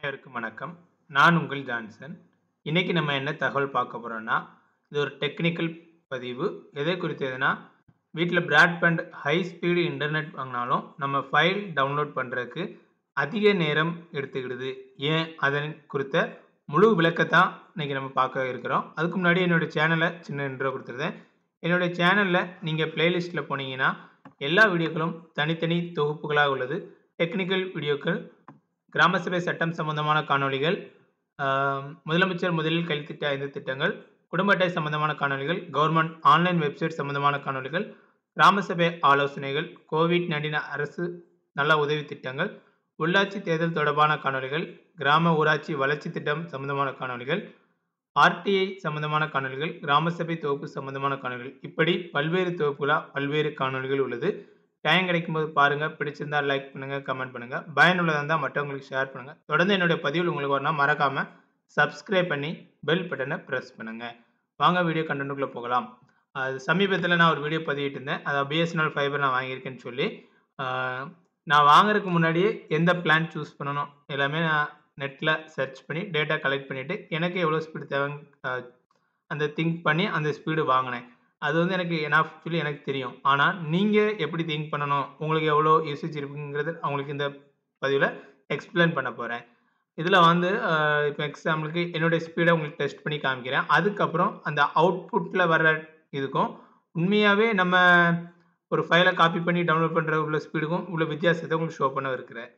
அனைவருக்கும் வணக்கம். நான் உங்கள் ஜான்சன். இன்னைக்கு நம்ம என்ன தகவல் பார்க்க போறோம்னா, இது ஒரு டெக்னிக்கல் பதிவு. எதை குறித்ததுன்னா, வீட்ல பிராட்பேண்ட் ஹை ஸ்பீடு இன்டர்நெட் வாங்குனாலும், நம்ம ஃபைல் டவுன்லோட் பண்றதுக்கு அதிக நேரம் எடுத்துக்கிடுது. ஏன்? அதன் குறித்த முழு விளக்கத்தான் இன்னைக்கு நம்ம பார்க்க இருக்கிறோம். அதுக்கு முன்னாடி என்னோட சேனல சின்ன இன்ட்ரோ குடுத்துருந்தேன். என்னோட சேனல்ல நீங்க பிளேலிஸ்ட்ல போனீங்கன்னா, எல்லா வீடியோக்களும் தனித்தனி தொகுப்புகளா உள்ளது. டெக்னிக்கல் வீடியோக்கள், கிராம சபை சட்டம் சம்பந்தமான காணொளிகள், ஆ முதலமைச்சர் முதலில் கைத்திட்ட 5 திட்டங்கள், குடும்ப அட்டை சம்பந்தமான காணொளிகள், கவர்ன்மென்ட் ஆன்லைன் வெப்சைட் சம்பந்தமான காணொளிகள், கிராம சபை ஆலோசனைகள், கோவிட்-19 அரசு நல உதவி திட்டங்கள், உள்ளாட்சி தேர்தல் தொடர்பான காணொளிகள், கிராம ஊராட்சி வளர்ச்சி திட்டம் சம்பந்தமான காணொளிகள், ஆர்டிஐ சம்பந்தமான காணொளிகள், கிராம சபை தொகுப்பு சம்பந்தமான காணொளிகள், இப்படி பல்வேறு தொகுப்புகளா பல்வேறு காணொளிகள் உள்ளது. டைம் கிடைக்கும்போது பாருங்க. பிடிச்சிருந்தா லைக் பண்ணுங்க, கமெண்ட் பண்ணுங்க. பயனுள்ளதா இருந்தா மற்றவங்களுக்கு ஷேர் பண்ணுங்க. தொடர்ந்து என்னுடைய பதிவுகள் உங்களுக்கு வரணும்னா மறக்காம சப்ஸ்கிரைப் பண்ணி பெல் பட்டன பிரஸ் பண்ணுங்க. வாங்க வீடியோ கன்டென்ட்க்குள்ள போகலாம். அது சமீபத்தில நான் ஒரு வீடியோ பதிவிட்டிருந்தேன். அதாவது பிஎஸ்என்எல் ஃபைபர் நான் வாங்கியிருக்கேன்னு சொல்லி. ஆ நான் வாங்குறதுக்கு முன்னாடியே எந்த பிளான் சூஸ் பண்ணணும், எல்லாமே நான் நெட்ல சர்ச் பண்ணி டேட்டா கலெக்ட் பண்ணிட்டு, எனக்கு எவ்வளோ ஸ்பீடு தேவைன்னு அ அந்த திங்க் பண்ணி அந்த ஸ்பீடு வாங்குனேன். அது வந்து எனக்கு எனஃப் சொல்லி எனக்கு தெரியும். ஆனா நீங்க எப்படி திங்க் பண்ணணும், உங்களுக்கு எவ்வளோ யூசேஜ் இருக்குங்கிறது உங்களுக்கு இந்த பதிவுல எக்ஸ்பிளைன் பண்ண போறேன். இதுல வந்து அ இப்ப எக்ஸாம்பிளுக்கு என்னுடைய ஸ்பீட உங்களுக்கு டெஸ்ட் பண்ணி காமிக்கிறேன். அதுக்கப்புறம் அந்த அவுட்புட்ல வர்ற இதுக்கும், உண்மையாவே நம்ம ஒரு ஃபைல காப்பி பண்ணி டவுன்லோட் பண்ற உள்ள ஸ்பீடுக்கும் உள்ள வித்தியாசத்த உங்களுக்கு ஷோ பண்ண இருக்கிறேன்.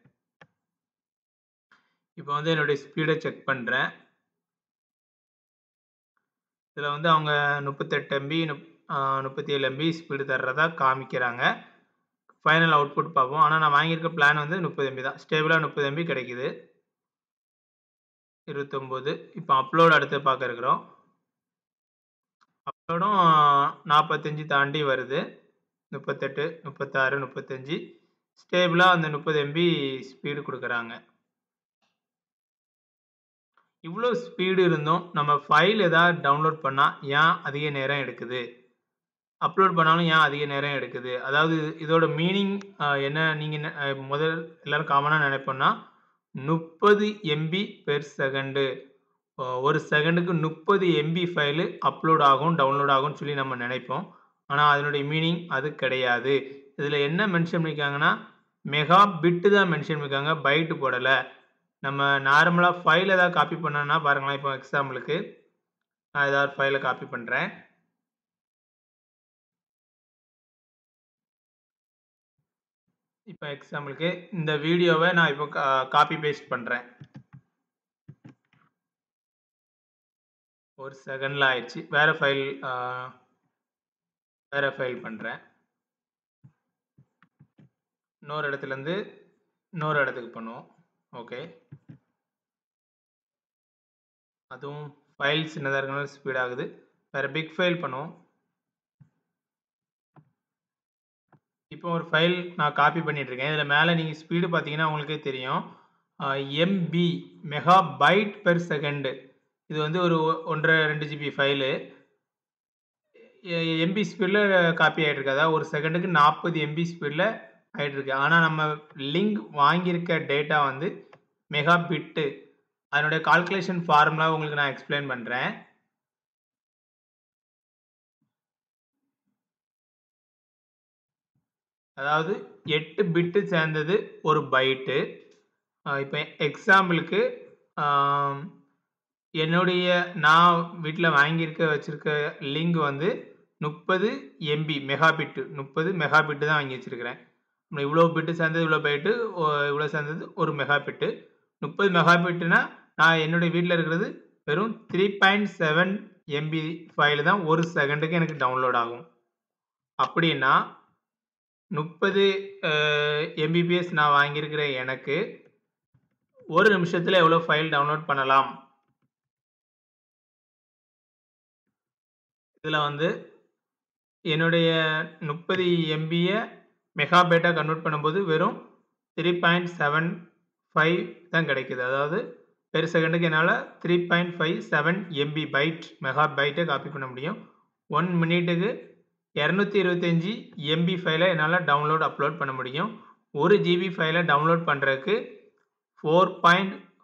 இப்ப வந்து என்னுடைய ஸ்பீட செக் பண்றேன். இதுல வந்து அவங்க 38 எம்பி, நுப் ஆ 37 எம்பி ஸ்பீடு தர்றதா காமிக்கிறாங்க. ஃபைனல் அவுட்புட் பார்ப்போம். ஆனா நான் வாங்கியிருக்க பிளான் வந்து 30 எம்பி தான். ஸ்டேபிளா 30 எம்பி கிடைக்குது. 29 இப்ப அப்லோட் அடுத்து பார்க்க இருக்கிறோம். அப்லோடும் 45 தாண்டி வருது. 38, 36, 35 ஸ்டேபிளா அந்த 30 எம்பி ஸ்பீடு குடுக்குறாங்க. இவ்ளோ ஸ்பீடு இருந்தும், நம்ம ஃபைல் ஏதாவது டவுன்லோட் பண்ணா ஏன் அதிக நேரம் எடுக்குது? அப்லோட் பண்ணாலும் ஏன் அதிக நேரம் எடுக்குது? அதாவது இதோட மீனிங் அ என்ன நீங்க என்ன அ முதல் எல்லாரும் காமனா நெனைப்போம்னா, 30 எம்பி பெர் செகண்டு. அ ஒரு செகண்டுக்கு 30 எம்பி ஃபைலு அப்லோட் ஆகும், டவுன்லோட் ஆகும்னு சொல்லி நம்ம நெனைப்போம். ஆனா அதனுடைய மீனிங் அது கிடையாது. இதுல என்ன மென்ஷன் பண்ணியிருக்காங்கன்னா, மெகா பிட் தான் மென்ஷன் பண்ணியிருக்காங்க. பைட் போடல. நம்ம நார்மலா ஃபைல் ஏதாவது காப்பி பண்ணணும்னா பாருங்களேன், இப்போ எக்ஸாம்பிளுக்கு நான் ஏதாவது ஃபைல காப்பி பண்றேன். இப்ப எக்ஸாம்பிளுக்கு இந்த வீடியோவ நான் இப்போ கா காப்பி பேஸ்ட் பண்றேன். 1 செகண்ட்ல ஆயிருச்சு. வேற ஃபைல் ஆ வேற ஃபைல் பண்றேன். இன்னொரு இடத்துலருந்து இன்னொரு இடத்துக்கு பண்ணுவோம். ஓகே. அதுவும் ஃபைல் சின்னதா இருக்கனால ஸ்பீட் ஆகுது. வேற பிக் ஃபைல் பண்ணுவோம். இப்போ ஒரு ஃபைல் நான் காப்பி பண்ணிட்டு இருக்கேன். இதுல மேல நீங்க ஸ்பீடு பார்த்தீங்கன்னா உங்களுக்கே தெரியும். அ MB mega byte per second. இது வந்து ஒரு 1 1/2 2 ஜிபி ஃபைலு. எ எம்பி ஸ்பீட்ல காப்பி ஆயிட்டு இருக்கு. அதாவது ஒரு செகண்டுக்கு 40 எம்பி ஸ்பீட்ல ஆயிட்டு இருக்கு. ஆனா நம்ம லிங்க் வாங்கியிருக்க டேட்டா வந்து மெகா பிட்டு. அதனுடைய கால்குலேஷன் ஃபார்முலா உங்களுக்கு நான் எக்ஸ்பிளைன் பண்றேன். அதாவது 8 பிட் சேர்ந்தது ஒரு பைட்டு. அ இப்ப எக்ஸாம்பிளுக்கு ஆ என்னுடைய நான் வீட்ல வாங்கியிருக்க வச்சிருக்க லிங்க் வந்து 30 MB mega bit 30 mega bit தான் வாங்கி வச்சிருக்கிறேன். இவ்ளோ பிட் சேர்ந்தது இவ்ளோ பைட்டு, ஒ இவ்ளோ சேர்ந்தது 1 மெகா பிட். 30 மெகா பிட்னா நான் என்னுடைய வீட்ல இருக்கிறது வெறும் 3.7 எம்பி ஃபைல் தான் ஒரு செகண்டுக்கு எனக்கு டவுன்லோட் ஆகும். அப்படின்னா 30 அ எம்பிபிஎஸ் நான் வாங்கியிருக்கிற எனக்கு, ஒரு நிமிஷத்துல எவ்வளோ ஃபைல் டவுன்லோட் பண்ணலாம்? இதுல வந்து என்னுடைய 30 எம்பிய மெகா பைட்டா கன்வெர்ட் பண்ணும்போது வெறும் 3.75 தான் கிடைக்குது. அதாவது பெர் செகண்டுக்கு என்னால 3.57 எம்பி பைட் மெகா பைட்ட காப்பி பண்ண முடியும். 1 மினிட்டுக்கு 225 எம்பி ஃபைல என்னால டவுன்லோட், அப்லோட் பண்ண முடியும். 1 ஜிபி ஃபைல டவுன்லோட் பண்றதுக்கு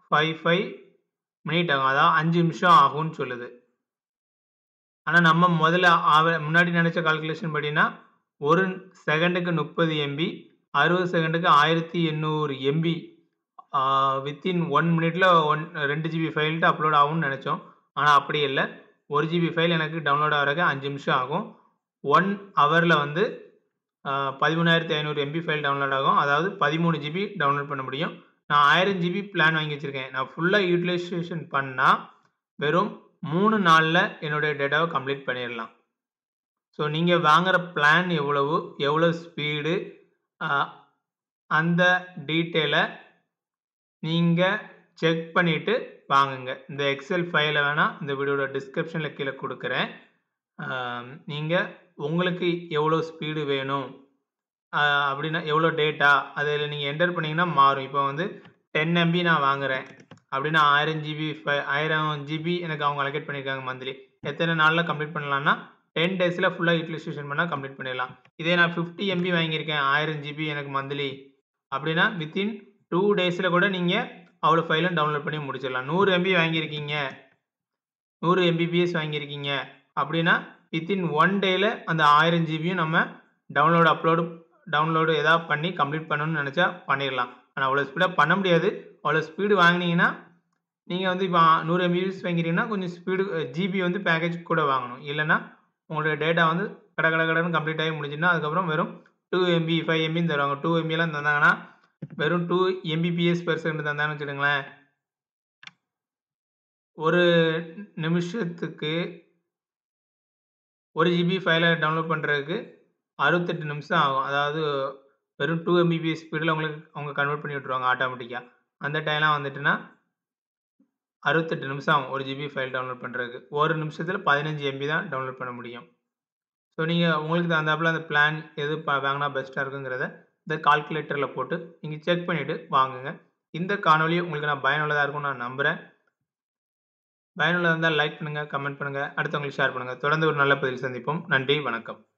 55 மினிட் ஆகும். அதாவது 5 நிமிஷம் ஆகும்னு சொல்லுது. ஆனா நம்ம முதல்ல ஆவ முன்னாடி நெனச்ச கால்குலேஷன் படினா, 1 செகண்டுக்கு 30 எம்பி, 60 செகண்டுக்கு 1800 எம்பி ஆ வித்தின் 1 மினிட்ல ஒன் 2 ஜிபி ஃபைல்ட்டு அப்லோட் ஆகும்னு நெனச்சோம். ஆனா அப்படி இல்ல. 1 ஜிபி ஃபைல் எனக்கு டவுன்லோட் ஆகுறதுக்கு 5 நிமிஷம் ஆகும். 1 ஹவர்ல வந்து ஆ 13,500 எம்பி ஃபைல் டவுன்லோட் ஆகும். அதாவது 13 ஜிபி டவுன்லோட் பண்ண முடியும். நான் 1000 ஜிபி பிளான் வாங்கி வச்சிருக்கேன். நான் ஃபுல்லா யூட்டிலைசேஷன் பண்ணா, வெறும் 3 நாள்ல என்னுடைய டேட்டாவ கம்ப்ளீட் பண்ணிறலாம். ஸோ நீங்க வாங்குற பிளான் எவ்வளவு? எவ்வளவு ஸ்பீடு? அ அந்த டீட்டெயில நீங்க செக் பண்ணிட்டு வாங்குங்க. இந்த எக்ஸெல் ஃபைல வேணா இந்த வீடியோட டிஸ்கிரிப்ஷன்ல கீழ குடுக்குறேன். ஆ நீங்க உங்களுக்கு எவ்வளோ ஸ்பீடு வேணும்? அ அப்படின்னா எவ்வளோ டேட்டா? அதில நீங்க என்டர் பண்ணீங்கன்னா மாறும். இப்போ வந்து 10 எம்பி நான் வாங்குறேன். அப்படின்னா 1000 ஜிபி ஃபை 1000 ஜிபி எனக்கு அவங்க அலோகேட் பண்ணியிருக்காங்க மந்த்லி. எத்தன நாள்ல கம்ப்ளீட் பண்ணலாம்னா, 10 டேஸ்ல ஃபுல்லா யூட்டிலைசேஷன் பண்ணா கம்ப்ளீட் பண்ணிடலாம். இதே நான் 50 எம்பி வாங்கியிருக்கேன். 1000 ஜிபி எனக்கு மந்த்லி அப்படின்னா, வித்தின் 2 டேஸ்ல கூட நீங்க அவ்வளோ ஃபைலும் டவுன்லோட் பண்ணி முடிச்சிடலாம். 100 எம்பி வாங்கியிருக்கீங்க. 100 எம்பிபிஎஸ் வாங்கியிருக்கீங்க. அப்படின்னா, வித்தின் 1 டேல அந்த 1000 ஜிபியும் நம்ம டவுன்லோட், அப்லோடு டவுன்லோடு ஏதாவது பண்ணி கம்ப்ளீட் பண்ணணும்னு நெனச்சா பண்ணிறலாம். ஆனா அவ்வளோ ஸ்பீடா பண்ண முடியாது. அவ்வளோ ஸ்பீடு வாங்குனீங்கன்னா, நீங்க வந்து இப்போ 100 எம்பிபிஎஸ் வாங்கிறீங்கன்னா, கொஞ்சம் ஸ்பீடு ஜிபி வந்து பேக்கேஜ் கூட வாங்கணும். இல்லன்னா, உங்களுடைய டேட்டா வந்து கட கட கடன்னு கம்ப்ளீட் ஆகி முடிஞ்சுதுன்னா, அதுக்கப்புறம் வெறும் 2 எம்பி, 5 எம்பின்னு தருவாங்க. 2 எம்பிலாம் தந்தாங்கன்னா, வெறும் 2 எம்பிபிஎஸ் பெர் செகண்ட் தந்தாங்கன்னு வச்சுக்கோங்களேன். ஒரு நிமிஷத்துக்கு 1 ஜிபி ஃபைல டவுன்லோட் பண்றதுக்கு 68 நிமிஷம் ஆகும். அதாவது வெறும் 2 எம்பிபிஎஸ் ஸ்பீடுல உங்களுக்கு அவங்க கன்வெர்ட் பண்ணி விட்டுருவாங்க ஆட்டோமேட்டிக்கா. அந்த டைம்லாம் வந்துட்டுன்னா 68 நிமிஷம் ஆகும். 1 ஜிபி ஃபைல் டவுன்லோட் பண்றதுக்கு. ஒரு நிமிஷத்துல 15 எம்பி தான் டவுன்லோட் பண்ண முடியும். ஸோ நீங்க உங்களுக்கு தகுந்தாப்புல அந்த பிளான் எது ப வாங்குனா பெஸ்ட்டா இருக்குங்கிறத இந்த கால்குலேட்டர்ல போட்டு நீங்க செக் பண்ணிட்டு வாங்குங்க. இந்த காணொளி உங்களுக்கு நான் பயனுள்ளதா இருக்கும்னு நான் நம்புறேன். பயனுள்ளதா இருந்தா லைக் பண்ணுங்க, கமெண்ட் பண்ணுங்க, அடுத்தவங்களுக்கு ஷேர் பண்ணுங்க. தொடர்ந்து ஒரு நல்ல பதிவில் சந்திப்போம். நன்றி, வணக்கம்.